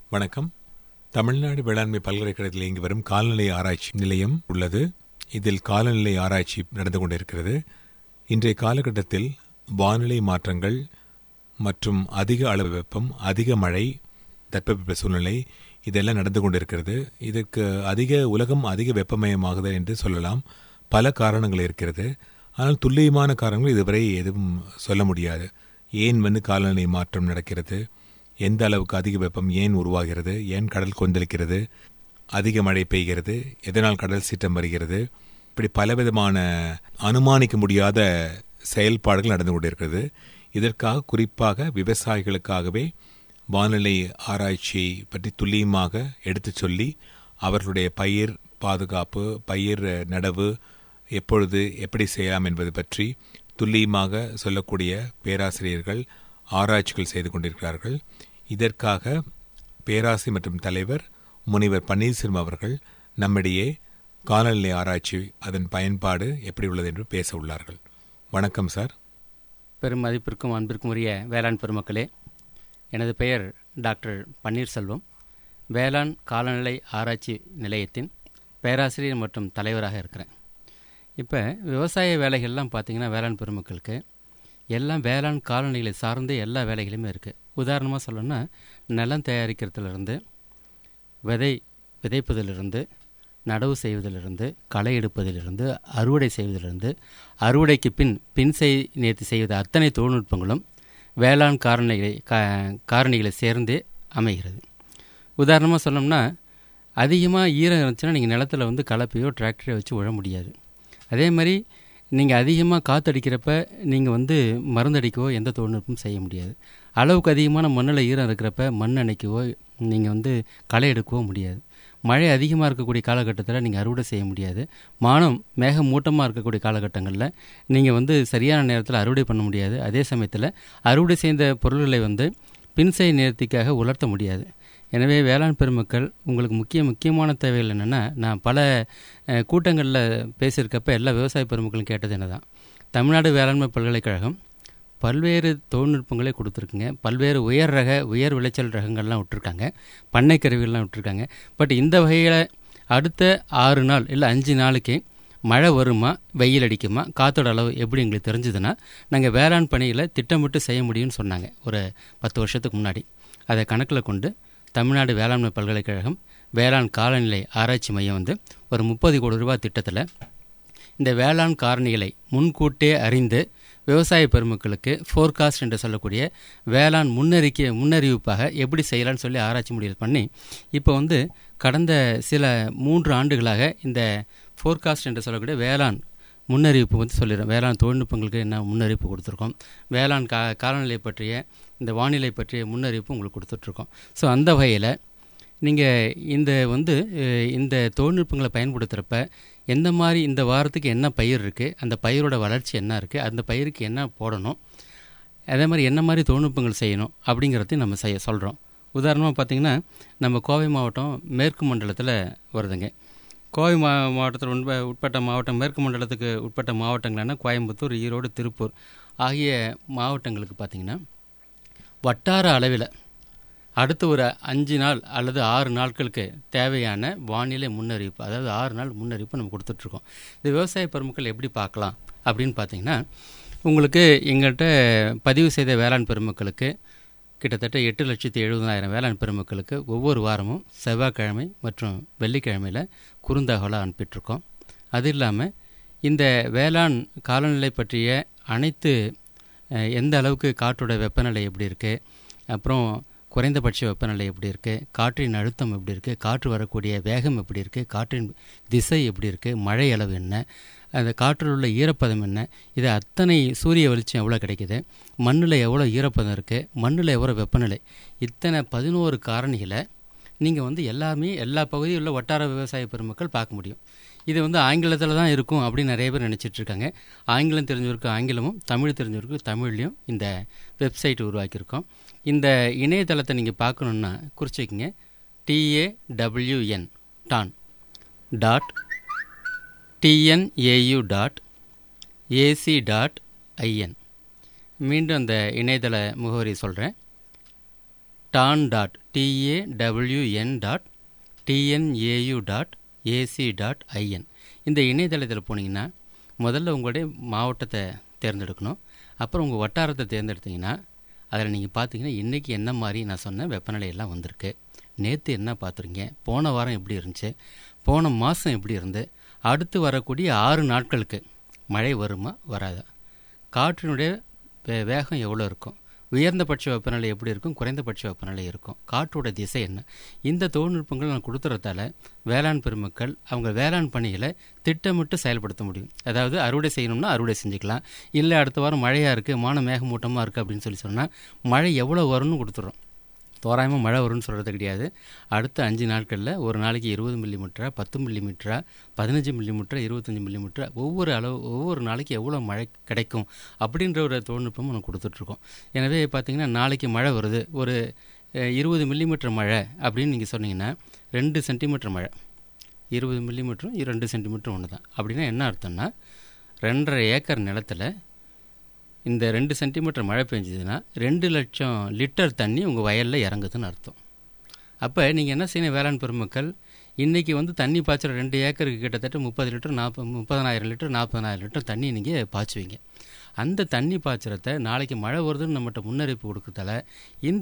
வணக்கம் தமிழ்நாடு வேளாண்மை பல்கலைக்கழகத்தில் இயங்கி வரும் காலநிலை ஆராய்ச்சி நிலையம் உள்ளது இதில் காலநிலை ஆராய்ச்சி நடந்து கொண்டிருக்கிறது இன்றைய காலகட்டத்தில் வானிலை மாற்றங்கள் மற்றும் அதிக அளவு வெப்பம் அதிக மழை தட்பவெப்ப சூழ்நிலை இதெல்லாம் நடந்து கொண்டிருக்கிறது இதற்கு அதிக உலகம் அதிக வெப்பமயமாகுது என்று சொல்லலாம் பல காரணங்கள் இருக்கிறது ஆனால் துல்லியமான காரணங்கள் இதுவரை எதுவும் சொல்ல முடியாது ஏன் வந்து காலநிலை மாற்றம் நடக்கிறது எந்த அளவுக்கு அதிக வெப்பம் ஏன் உருவாகிறது ஏன் கடல் கொந்தளிக்கிறது அதிக மழை பெய்கிறது எதனால் கடல் சீற்றம் வருகிறது இப்படி பலவிதமான அனுமானிக்க முடியாத செயல்பாடுகள் நடந்து கொண்டிருக்கிறது இதற்காக குறிப்பாக விவசாயிகளுக்காகவே வானிலை ஆராய்ச்சியை பற்றி துல்லியமாக எடுத்துச் சொல்லி அவர்களுடைய பயிர் பாதுகாப்பு பயிர் நடவு எப்பொழுது எப்படி செய்யலாம் என்பது பற்றி துல்லியமாக சொல்லக்கூடிய பேராசிரியர்கள் ஆராய்ச்சிகள் செய்து கொண்டிருக்கிறார்கள் இதற்காக பேராசி மற்றும் தலைவர் முனைவர் பன்னீர்செல்வம் அவர்கள் நம்மிடையே காலநிலை ஆராய்ச்சி அதன் பயன்பாடு எப்படி உள்ளது என்று பேச உள்ளார்கள் வணக்கம் சார் பெரும் மதிப்பிற்கும் அன்பிற்கும் உரிய வேளாண் பெருமக்களே எனது பெயர் டாக்டர் பன்னீர்செல்வம் வேளாண் காலநிலை ஆராய்ச்சி நிலையத்தின் பேராசிரியர் மற்றும் தலைவராக இருக்கிறேன் இப்போ விவசாய வேலைகள்லாம் பார்த்திங்கன்னா வேளாண் பெருமக்களுக்கு எல்லாம் வேளாண் காலநிலைகளை சார்ந்த எல்லா வேலைகளுமே இருக்குது உதாரணமாக சொல்லணும்னா நிலம் தயாரிக்கிறதுலேருந்து விதை விதைப்பதிலிருந்து நடவு செய்வதிலிருந்து களை எடுப்பதிலிருந்து அறுவடை செய்வதிலிருந்து அறுவடைக்கு பின் பின் செய் நேர்த்தி செய்வது அத்தனை தொழில்நுட்பங்களும் வேளாண் காரணிகளை கா காரணிகளை சேர்ந்தே அமைகிறது உதாரணமாக சொன்னோம்னா அதிகமாக ஈரம் இருந்துச்சுன்னா நீங்கள் நிலத்தில் வந்து கலப்பையோ டிராக்டரையோ வச்சு உழ முடியாது அதே மாதிரி நீங்கள் அதிகமாக காற்றடிக்கிறப்ப நீங்கள் வந்து மருந்தடிக்கவோ எந்த தொழில்நுட்பமும் செய்ய முடியாது அளவுக்கு அதிகமான மண்ணில் ஈரம் இருக்கிறப்ப மண் அணைக்கவோ நீங்கள் வந்து களை எடுக்கவோ முடியாது மழை அதிகமாக இருக்கக்கூடிய காலகட்டத்தில் நீங்கள் அறுவடை செய்ய முடியாது மானம் மேகம் மூட்டமாக இருக்கக்கூடிய காலகட்டங்களில் நீங்கள் வந்து சரியான நேரத்தில் அறுவடை பண்ண முடியாது அதே சமயத்தில் அறுவடை செய்த பொருள்களை வந்து பின்செய் நேர்த்திக்காக உலர்த்த முடியாது எனவே வேளாண் பெருமக்கள் உங்களுக்கு முக்கிய முக்கியமான தேவைகள் என்னென்னா நான் பல கூட்டங்களில் பேசியிருக்கப்ப எல்லா விவசாய பெருமக்களும் கேட்டது என்ன தான் தமிழ்நாடு வேளாண்மை பல்கலைக்கழகம் பல்வேறு தொழில்நுட்பங்களே கொடுத்துருக்குங்க பல்வேறு உயர் ரக உயர் விளைச்சல் ரகங்கள்லாம் விட்டுருக்காங்க பண்ணை கருவிகள்லாம் விட்டுருக்காங்க பட் இந்த வகையில் அடுத்த ஆறு நாள் இல்லை அஞ்சு நாளைக்கு மழை வருமா வெயில் அடிக்குமா காற்றோட அளவு எப்படி எங்களுக்கு தெரிஞ்சதுன்னா நாங்கள் வேளாண் பணிகளை திட்டமிட்டு செய்ய முடியும்னு சொன்னாங்க ஒரு பத்து வருஷத்துக்கு முன்னாடி அதை கணக்கில் கொண்டு தமிழ்நாடு வேளாண்மை பல்கலைக்கழகம் வேளாண் காலநிலை ஆராய்ச்சி மையம் வந்து ஒரு முப்பது கோடி ரூபாய் திட்டத்தில் இந்த வேளாண் காரணிகளை முன்கூட்டே அறிந்து விவசாய பெருமக்களுக்கு ஃபோர்காஸ்ட் என்று சொல்லக்கூடிய வேளாண் முன்னறிக்கை முன்னறிவிப்பாக எப்படி செய்யலாம்னு சொல்லி ஆராய்ச்சி முடிவு பண்ணி இப்போ வந்து கடந்த சில மூன்று ஆண்டுகளாக இந்த ஃபோர்காஸ்ட் என்று சொல்லக்கூடிய வேளாண் முன்னறிவிப்பு வந்து சொல்லிடுறோம் வேளாண் தொழில்நுட்பங்களுக்கு என்ன முன்னறிவிப்பு கொடுத்துருக்கோம் வேளாண் கா காலநிலை பற்றிய இந்த வானிலை பற்றிய முன்னறிவிப்பு உங்களுக்கு கொடுத்துட்ருக்கோம் ஸோ அந்த வகையில் நீங்கள் இந்த வந்து இந்த தொழில்நுட்பங்களை பயன்படுத்துகிறப்ப எந்த மாதிரி இந்த வாரத்துக்கு என்ன பயிர் இருக்குது அந்த பயிரோட வளர்ச்சி என்ன இருக்குது அந்த பயிருக்கு என்ன போடணும் அதே மாதிரி என்ன மாதிரி தொழில்நுட்பங்கள் செய்யணும் அப்படிங்கிறதையும் நம்ம செய்ய சொல்கிறோம் உதாரணமாக பார்த்திங்கன்னா நம்ம கோவை மாவட்டம் மேற்கு மண்டலத்தில் வருதுங்க கோவை மா மாவட்டத்தில் உட்ப உட்பட்ட மாவட்டம் மேற்கு மண்டலத்துக்கு உட்பட்ட மாவட்டங்களான கோயம்புத்தூர் ஈரோடு திருப்பூர் ஆகிய மாவட்டங்களுக்கு பார்த்திங்கன்னா வட்டார அளவில் அடுத்த ஒரு அஞ்சு நாள் அல்லது ஆறு நாட்களுக்கு தேவையான வானிலை முன்னறிவிப்பு அதாவது ஆறு நாள் முன்னறிவிப்பு நம்ம கொடுத்துட்ருக்கோம் இந்த விவசாய பெருமக்கள் எப்படி பார்க்கலாம் அப்படின்னு பார்த்தீங்கன்னா உங்களுக்கு எங்கள்கிட்ட பதிவு செய்த வேளாண் பெருமக்களுக்கு கிட்டத்தட்ட எட்டு லட்சத்தி எழுபதாயிரம் வேளாண் பெருமக்களுக்கு ஒவ்வொரு வாரமும் செவ்வாய்க்கிழமை மற்றும் வெள்ளிக்கிழமையில் குறுந்தகவலாக அனுப்பிட்டுருக்கோம் அது இல்லாமல் இந்த வேளாண் காலநிலை பற்றிய அனைத்து எந்த அளவுக்கு காற்றோட வெப்பநிலை எப்படி இருக்குது அப்புறம் குறைந்தபட்ச வெப்பநிலை எப்படி இருக்குது காற்றின் அழுத்தம் எப்படி இருக்குது காற்று வரக்கூடிய வேகம் எப்படி இருக்குது காற்றின் திசை எப்படி இருக்குது மழை அளவு என்ன அந்த காற்றில் உள்ள ஈரப்பதம் என்ன இது அத்தனை சூரிய வெளிச்சம் எவ்வளோ கிடைக்குது மண்ணில் எவ்வளோ ஈரப்பதம் இருக்குது மண்ணில் எவ்வளோ வெப்பநிலை இத்தனை பதினோரு காரணிகளை நீங்கள் வந்து எல்லாமே எல்லா பகுதியில் உள்ள வட்டார விவசாய பெருமக்கள் பார்க்க முடியும் இது வந்து ஆங்கிலத்தில் தான் இருக்கும் அப்படின்னு நிறைய பேர் நினச்சிட்டு இருக்காங்க ஆங்கிலம் தெரிஞ்சவருக்கு ஆங்கிலமும் தமிழ் தெரிஞ்சவருக்கு தமிழ்லையும் இந்த வெப்சைட் உருவாக்கியிருக்கோம் இந்த இணையதளத்தை நீங்கள் பார்க்கணுன்னா குறிச்சிக்கங்க D A W N dawn dot T N A U dot A C dot I N மீண்டும் அந்த இணையதள முகவரி சொல்கிறேன் dawn dot D A W N dot T N A U dot A C dot I N இந்த இணையதளத்தில் போனீங்கன்னா முதல்ல உங்களுடைய மாவட்டத்தை தேர்ந்தெடுக்கணும் அப்புறம் உங்கள் வட்டாரத்தை தேர்ந்தெடுத்தீங்கன்னா அதில் நீங்கள் பார்த்தீங்கன்னா இன்றைக்கி என்ன மாதிரி நான் சொன்ன வெப்பநிலை எல்லாம் வந்திருக்கு நேற்று என்ன பார்த்துருங்க போன வாரம் எப்படி இருந்துச்சு போன மாதம் எப்படி இருந்து அடுத்து வரக்கூடிய ஆறு நாட்களுக்கு மழை வருமா வராதா காற்றினுடைய வே வேகம் எவ்வளோ இருக்கும் உயர்ந்தபட்ச வெப்பநிலை எப்படி இருக்கும் குறைந்தபட்ச வெப்பநிலை இருக்கும் காற்றோட திசை என்ன இந்த தொழில்நுட்பங்கள் நான் கொடுத்துறதால வேளாண் பெருமக்கள் அவங்க வேளாண் பணிகளை திட்டமிட்டு செயல்படுத்த முடியும் அதாவது அறுவடை செய்யணும்னா அறுவடை செஞ்சுக்கலாம் இல்லை அடுத்த வாரம் மழையாக இருக்குது மான மேகமூட்டமாக இருக்குது அப்படின்னு சொல்லி சொன்னால் மழை எவ்வளோ வரும்னு கொடுத்துட்றோம் தோராயமாக மழை வரும்னு சொல்கிறது கிடையாது அடுத்த அஞ்சு நாட்களில் ஒரு நாளைக்கு இருபது மில்லி மீட்டரா பத்து மில்லி மீட்டரா பதினஞ்சு மில்லி மீட்டரா இருபத்தஞ்சி மில்லி மீட்டரா ஒவ்வொரு அளவு ஒவ்வொரு நாளைக்கு எவ்வளோ மழை கிடைக்கும் அப்படின்ற ஒரு தொழில்நுட்பம் நம்ம கொடுத்துட்ருக்கோம் எனவே பார்த்திங்கன்னா நாளைக்கு மழை வருது ஒரு இருபது மில்லிமீட்டர் மழை அப்படின்னு நீங்கள் சொன்னீங்கன்னா ரெண்டு சென்டிமீட்டர் மழை இருபது மில்லிமீட்டரும் ரெண்டு சென்டிமீட்டரும் ஒன்று தான் அப்படின்னா என்ன அர்த்தம்னா ரெண்டரை ஏக்கர் நிலத்தில் இந்த ரெண்டு சென்டிமீட்டர் மழை பெஞ்சதுன்னா ரெண்டு லட்சம் லிட்டர் தண்ணி உங்கள் வயலில் இறங்குதுன்னு அர்த்தம் அப்போ நீங்கள் என்ன செய்யணும் வேளாண் பெருமக்கள் இன்றைக்கி வந்து தண்ணி பாய்ச்சுற ரெண்டு ஏக்கருக்கு கிட்டத்தட்ட முப்பது லிட்டர் நாற்பது முப்பதனாயிரம் லிட்டர் நாற்பதனாயிரம் லிட்டர் தண்ணி நீங்கள் பாய்ச்சுவீங்க அந்த தண்ணி பாய்ச்சறத்தை நாளைக்கு மழை வருதுன்னு நம்மகிட்ட முன்னறிவிப்பு கொடுக்கறதால இந்த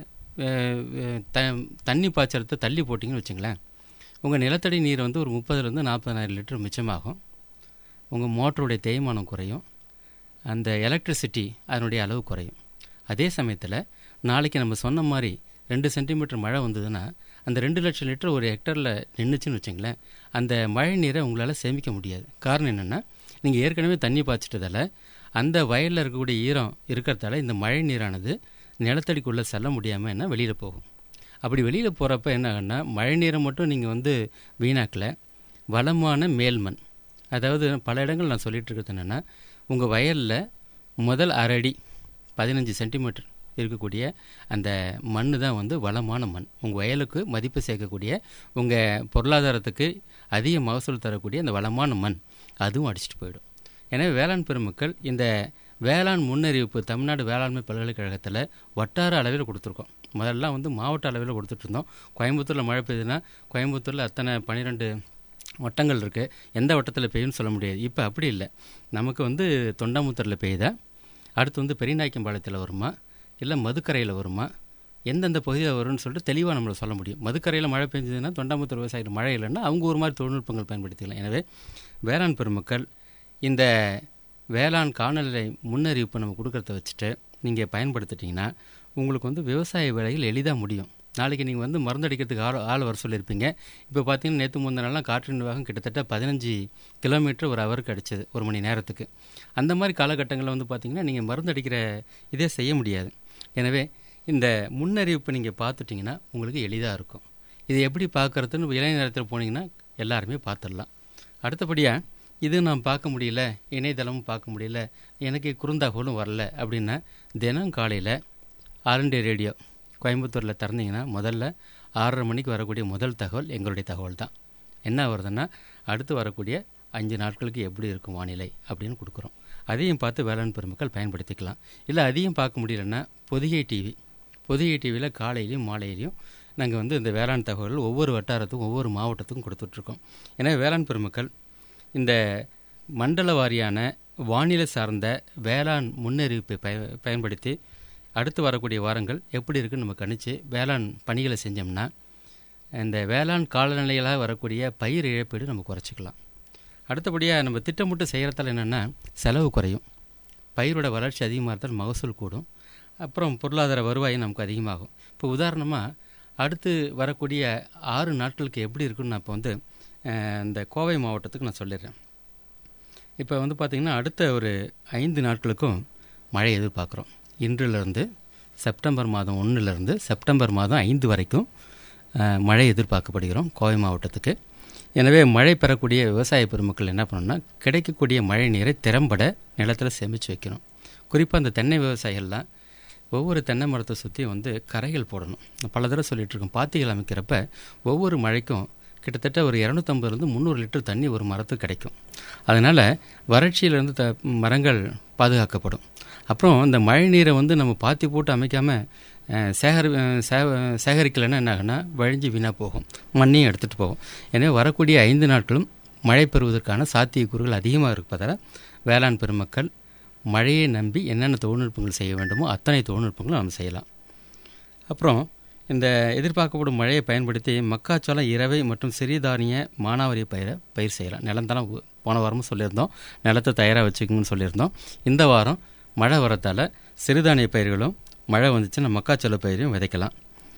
த தண்ணி பாய்ச்சறத்தை தள்ளி போட்டிங்கன்னு வச்சுங்களேன் உங்கள் நிலத்தடி நீர் வந்து ஒரு முப்பதுலேருந்து நாற்பதனாயிரம் லிட்டர் மிச்சமாகும் உங்கள் மோட்டருடைய தேய்மானம் குறையும் அந்த எலக்ட்ரிசிட்டி அதனுடைய அளவு குறையும் அதே சமயத்தில் நாளைக்கு நம்ம சொன்ன மாதிரி ரெண்டு சென்டிமீட்டர் மழை வந்ததுன்னா அந்த ரெண்டு லட்சம் லிட்டர் ஒரு ஹெக்டரில் நின்றுச்சுன்னு வச்சுங்களேன் அந்த மழை நீரை உங்களால் சேமிக்க முடியாது காரணம் என்னென்னா நீங்கள் ஏற்கனவே தண்ணி பாய்ச்சிட்டதால் அந்த வயலில் இருக்கக்கூடிய ஈரம் இருக்கிறதால இந்த மழை நீரானது நிலத்தடிக்குள்ளே செல்ல முடியாமல் என்ன வெளியில் போகும் அப்படி வெளியில் போகிறப்ப என்ன ஆகுன்னா மழை நீரை மட்டும் நீங்கள் வந்து வீணாக்கலை வளமான மேல்மண் அதாவது பல இடங்கள் நான் சொல்லிகிட்டு இருக்கிறது என்னென்னா உங்கள் வயலில் முதல் அரடி பதினஞ்சு சென்டிமீட்டர் இருக்கக்கூடிய அந்த மண் தான் வந்து வளமான மண் உங்கள் வயலுக்கு மதிப்பு சேர்க்கக்கூடிய உங்கள் பொருளாதாரத்துக்கு அதிக மகசூல் தரக்கூடிய அந்த வளமான மண் அதுவும் அடிச்சிட்டு போயிடும் எனவே வேளாண் பெருமக்கள் இந்த வேளாண் முன்னறிவிப்பு தமிழ்நாடு வேளாண்மை பல்கலைக்கழகத்தில் வட்டார அளவில் கொடுத்துருக்கோம் முதல்ல வந்து மாவட்ட அளவில் கொடுத்துட்ருந்தோம் கோயம்புத்தூரில் மழை பெய்யுதுன்னா கோயம்புத்தூரில் அத்தனை பன்னிரெண்டு வட்டங்கள் இருக்குது எந்த வட்டத்தில் பெய்யும்னு சொல்ல முடியாது இப்போ அப்படி இல்லை நமக்கு வந்து தொண்டாமுத்தூரில் பெய்யுதா அடுத்து வந்து பெரியநாய்க்கம்பாளையத்தில் வருமா இல்லை மதுக்கரையில் வருமா எந்தெந்த பகுதியில் வரும்னு சொல்லிட்டு தெளிவாக நம்மளை சொல்ல முடியும் மதுக்கரையில் மழை பெஞ்சதுன்னா தொண்டாமுத்தூர் விவசாயிகள் மழை இல்லைன்னா அவங்க ஒரு மாதிரி தொழில்நுட்பங்கள் பயன்படுத்திக்கலாம் எனவே வேளாண் பெருமக்கள் இந்த வேளாண் காலநிலை முன்னறிவிப்பு நம்ம கொடுக்கறத வச்சுட்டு நீங்கள் பயன்படுத்திட்டிங்கன்னா உங்களுக்கு வந்து விவசாய வேலைகள் எளிதாக முடியும் நாளைக்கு நீங்கள் வந்து மருந்தடிக்கிறதுக்கு ஆள் ஆள் வர சொல்லியிருப்பீங்க இப்போ பார்த்தீங்கன்னா நேற்று முந்தின நாள்லாம் காற்றின் வேகம் கிட்டத்தட்ட பதினஞ்சு கிலோமீட்டர் ஒரு ஹவருக்கு அடிச்சது ஒரு மணி நேரத்துக்கு அந்த மாதிரி காலகட்டங்களில் வந்து பார்த்திங்கன்னா நீங்கள் மருந்தடிக்கிற இதே செய்ய முடியாது எனவே இந்த முன்னறிவிப்பு நீங்கள் பார்த்துட்டிங்கன்னா உங்களுக்கு எளிதாக இருக்கும் இது எப்படி பார்க்குறதுன்னு இளைய நேரத்தில் போனீங்கன்னா எல்லாருமே பார்த்துடலாம் அடுத்தபடியாக இது நான் பார்க்க முடியல இணையதளமும் பார்க்க முடியல எனக்கு குறுந்தகவலும் வரல அப்படின்னா தினம் காலையில் ஆல் இண்டியா ரேடியோ கோயம்புத்தூரில் திறந்தீங்கன்னா முதல்ல ஆறரை மணிக்கு வரக்கூடிய முதல் தகவல் எங்களுடைய தகவல் தான் என்ன வருதுன்னா அடுத்து வரக்கூடிய அஞ்சு நாட்களுக்கு எப்படி இருக்கும் வானிலை அப்படின்னு கொடுக்குறோம் அதையும் பார்த்து வேளாண் பெருமக்கள் பயன்படுத்திக்கலாம் இல்லை அதையும் பார்க்க முடியலன்னா பொதிகை டிவி பொதிகை டிவியில் காலையிலையும் மாலையிலையும் நாங்கள் வந்து இந்த வேளாண் தகவல்கள் ஒவ்வொரு வட்டாரத்துக்கும் ஒவ்வொரு மாவட்டத்துக்கும் கொடுத்துட்ருக்கோம் எனவே வேளாண் பெருமக்கள் இந்த மண்டல வாரியான வானிலை சார்ந்த வேளாண் முன்னறிவிப்பை பய பயன்படுத்தி அடுத்து வரக்கூடிய வாரங்கள் எப்படி இருக்குன்னு நம்ம கணிச்சு வேளாண் பணிகளை செஞ்சோம்னா இந்த வேளாண் காலநிலைகளாக வரக்கூடிய பயிர் இழப்பீடு நம்ம குறைச்சிக்கலாம் அடுத்தபடியாக நம்ம திட்டமிட்டு செய்கிறதால என்னென்னா செலவு குறையும் பயிரோட வளர்ச்சி அதிகமாக இருந்தால் மகசூல் கூடும் அப்புறம் பொருளாதார வருவாயும் நமக்கு அதிகமாகும் இப்போ உதாரணமாக அடுத்து வரக்கூடிய ஆறு நாட்களுக்கு எப்படி இருக்குன்னு நான் இப்போ வந்து இந்த கோவை மாவட்டத்துக்கு நான் சொல்லிடுறேன் இப்போ வந்து பார்த்திங்கன்னா அடுத்த ஒரு ஐந்து நாட்களுக்கும் மழை எதிர்பார்க்குறோம் இன்றிலிருந்து செப்டம்பர் மாதம் ஒன்றுலேருந்து செப்டம்பர் மாதம் ஐந்து வரைக்கும் மழை எதிர்பார்க்கப்படுகிறோம் கோவை மாவட்டத்துக்கு எனவே மழை பெறக்கூடிய விவசாய பெருமக்கள் என்ன பண்ணணும்னா கிடைக்கக்கூடிய மழை நீரை திறம்பட நிலத்தில் சேமித்து வைக்கணும் குறிப்பாக அந்த தென்னை விவசாயிகள்லாம் ஒவ்வொரு தென்னை மரத்தை சுற்றி வந்து கரைகள் போடணும் பல தடவை சொல்லிகிட்டு இருக்கோம் பாத்திகள் அமைக்கிறப்ப ஒவ்வொரு மழைக்கும் கிட்டத்தட்ட ஒரு இரநூத்தம்பதுலேருந்து முந்நூறு லிட்டர் தண்ணி ஒரு மரத்துக்கு கிடைக்கும் அதனால் வறட்சியிலேருந்து த மரங்கள் பாதுகாக்கப்படும் அப்புறம் இந்த மழை நீரை வந்து நம்ம பாத்தி போட்டு அமைக்காமல் அஹ், சேகரி அஹ், சே- சேகரிக்கலைன்னா என்ன ஆகுன்னா வழிஞ்சு வீணாக போகும் மண்ணையும் எடுத்துகிட்டு போகும் எனவே வரக்கூடிய ஐந்து நாட்களும் மழை பெறுவதற்கான சாத்தியக்கூறுகள் அதிகமாக இருப்பதால் வேளாண் பெருமக்கள் மழையை நம்பி என்னென்ன தொழில்நுட்பங்கள் செய்ய வேண்டுமோ அத்தனை தொழில்நுட்பங்களும் நம்ம செய்யலாம் அப்புறம் இந்த எதிர்பார்க்கப்படும் மழையை பயன்படுத்தி மக்காச்சோளம் இரவை மற்றும் சிறிதானிய மானாவாரி பயிரை பயிர் செய்யலாம் நிலந்தெல்லாம் உ- போன வாரமும் சொல்லியிருந்தோம் நிலத்தை தயாராக வச்சுக்கோங்கன்னு சொல்லியிருந்தோம் இந்த வாரம் மழை வரத்தால் சிறுதானிய பயிர்களும் மழை வந்துச்சுன்னா மக்காச்சோள பயிரையும் விதைக்கலாம்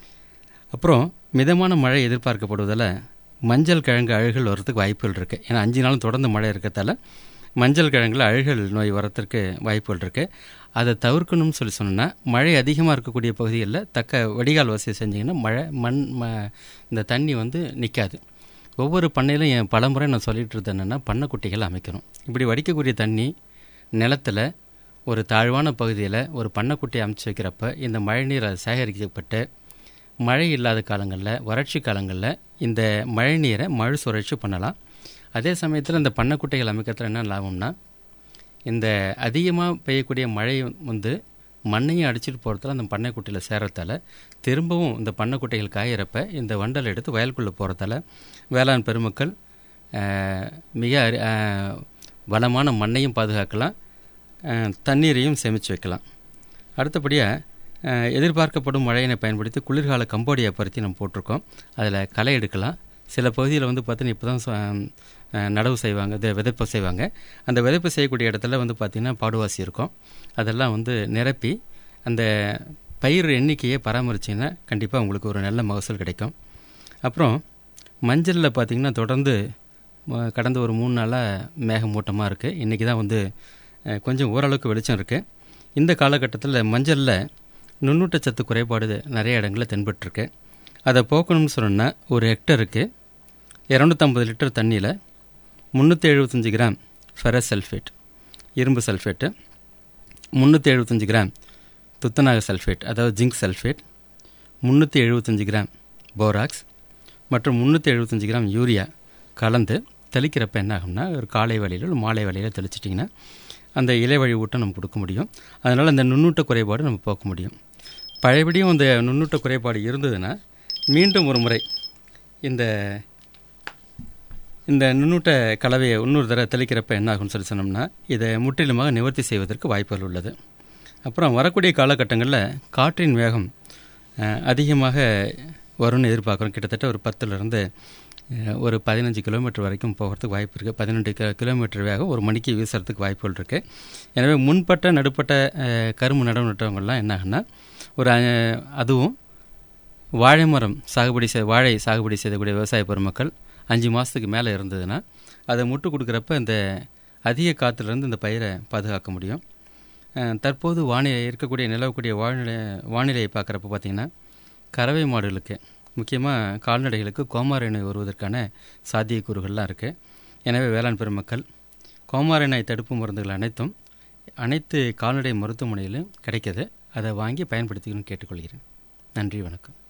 அப்புறம் மிதமான மழை எதிர்பார்க்கப்படுவதால் மஞ்சள் கிழங்கு அழுகல் வரதுக்கு வாய்ப்புகள் இருக்குது ஏன்னா அஞ்சு நாளும் தொடர்ந்து மழை இருக்கிறதால மஞ்சள் கிழங்குல அழுகல் நோய் வரத்துக்கு வாய்ப்புகள் இருக்குது அதை தவிர்க்கணும்னு சொல்லி சொன்னோன்னா மழை அதிகமாக இருக்கக்கூடிய பகுதிகளில் தக்க வடிகால் வசதி செஞ்சிங்கன்னா மழை மண் ம இந்த தண்ணி வந்து நிற்காது ஒவ்வொரு பண்ணையிலும் என் பலமுறை நான் சொல்லிட்டு இருந்தேன் என்னென்னா பண்ணைக்குட்டிகள் அமைக்கணும் இப்படி வடிக்கக்கூடிய தண்ணி நிலத்தில் ஒரு தாழ்வான பகுதியில் ஒரு பண்ணைக்குட்டியை அமைச்சு வைக்கிறப்ப இந்த மழைநீர் அது சேகரிக்கப்பட்டு மழை இல்லாத காலங்களில் வறட்சி காலங்களில் இந்த மழைநீரை மழை சுழற்சி பண்ணலாம் அதே சமயத்தில் இந்த பண்ணைக்குட்டைகள் அமைக்கிறதுல என்ன லாபம்னா இந்த அதிகமாக பெய்யக்கூடிய மழை வந்து மண்ணையும் அடிச்சிட்டு போகிறதால அந்த பண்ணைக்குட்டையில் சேர்றதால திரும்பவும் இந்த பண்ணைக்குட்டைகள் காயிறப்ப இந்த வண்டல் எடுத்து வயலுக்குள்ளே போகிறதால வேளாண் பெருமக்கள் அஹ், மிக அரி- அஹ், வளமான மண்ணையும் பாதுகாக்கலாம் அஹ், தண்ணீரையும் சேமித்து வைக்கலாம் அடுத்தபடியாக எதிர்பார்க்கப்படும் மழையினை பயன்படுத்தி குளிர்கால கம்போடியா பருத்தி நம்ம போட்டிருக்கோம் அதில் களை எடுக்கலாம் சில பகுதியில் வந்து பார்த்தீங்கன்னா இப்போ தான் நடவு செய்வாங்க இது விதைப்பு செய்வாங்க அந்த விதைப்பு செய்யக்கூடிய இடத்துல வந்து பார்த்திங்கன்னா பாடுவாசி இருக்கும் அதெல்லாம் வந்து நிரப்பி அந்த பயிர் எண்ணிக்கையை பராமரிச்சிங்கன்னா கண்டிப்பாக உங்களுக்கு ஒரு நல்ல மகசூல் கிடைக்கும் அப்புறம் மஞ்சளில் பார்த்திங்கன்னா தொடர்ந்து ம- கடந்த ஒரு மூணு நாளாக மேகமூட்டமாக இருக்குது இன்றைக்கி தான் வந்து அஹ், கொஞ்சம் ஓரளவுக்கு வெளிச்சம் இருக்குது இந்த காலகட்டத்தில் மஞ்சளில் நுண்ணூட்டச்சத்து குறைபாடு நிறைய இடங்களில் தென்பட்டிருக்கு அதை போக்கணும்னு சொன்னோன்னா ஒரு ஹெக்டருக்கு இரநூத்தம்பது லிட்டர் தண்ணியில் முந்நூற்றி எழுபத்தஞ்சு கிராம் ஃபெரஸ் சல்ஃபேட் இரும்பு சல்ஃபேட்டு முந்நூற்றி எழுபத்தஞ்சு கிராம் துத்தநாக சல்ஃபேட் அதாவது ஜிங்க் சல்ஃபேட் முந்நூற்றி எழுபத்தஞ்சு கிராம் போராக்ஸ் மற்றும் முந்நூற்றி எழுபத்தஞ்சு கிராம் யூரியா கலந்து தெளிக்கிறப்ப என்ன ஆகும்னா ஒரு காலை வேளையில ஒரு மாலை வேளையில் தெளிச்சிட்டிங்கன்னா அந்த இலை வழி ஊட்டம் நம்ம கொடுக்க முடியும் அதனால் அந்த நுண்ணூட்ட குறைபாடு நம்ம போக்க முடியும் பழையபடியும் அந்த நுண்ணூட்ட குறைபாடு இருந்ததுன்னா மீண்டும் ஒரு முறை இந்த இந்த நுண்ணூட்ட கலவையை இன்னொரு தடவை தெளிக்கிறப்ப என்ன ஆகும்னு சொல்லி சொன்னோம்னா இதை முற்றிலுமாக நிவர்த்தி செய்வதற்கு வாய்ப்புகள் உள்ளது அப்புறம் வரக்கூடிய காலகட்டங்களில் காற்றின் வேகம் அஹ், அதிகமாக வரும்னு எதிர்பார்க்குறோம் கிட்டத்தட்ட ஒரு பத்துலேருந்து ஒரு பதினஞ்சு கிலோமீட்டர் வரைக்கும் போகிறதுக்கு வாய்ப்பு இருக்குது பதினெண்டு கிலோ கிலோமீட்டர் வேகம் ஒரு மணிக்கு வீசுறதுக்கு வாய்ப்புகள் இருக்குது எனவே முன்பட்ட நடுப்பட்ட அஹ், கரும்பு நடவு நட்டவங்கள்லாம் என்ன ஆகுன்னா ஒரு அஹ், அதுவும் வாழை மரம் சாகுபடி செய் வாழை சாகுபடி செய்யக்கூடிய விவசாய பெருமக்கள் அஞ்சு மாதத்துக்கு மேலே இருந்ததுன்னா அதை முட்டு கொடுக்குறப்ப இந்த அதிக காற்றுலேருந்து இந்த பயிரை பாதுகாக்க முடியும் அஹ், தற்போது வானிலை இருக்கக்கூடிய நிலவக்கூடிய வானிலை வானிலையை பார்க்குறப்ப பார்த்திங்கன்னா கறவை மாடுகளுக்கு முக்கியமாக கால்நடைகளுக்கு கோமாரி நோய் வருவதற்கான சாத்தியக்கூறுகள்லாம் இருக்குது எனவே வேளாண் பெருமக்கள் கோமாரி நோய் தடுப்பு மருந்துகள் அனைத்தும் அனைத்து கால்நடை மருத்துவமனையிலும் கிடைக்கிது அதை வாங்கி பயன்படுத்திக்கணும்னு கேட்டுக்கொள்கிறேன் நன்றி வணக்கம்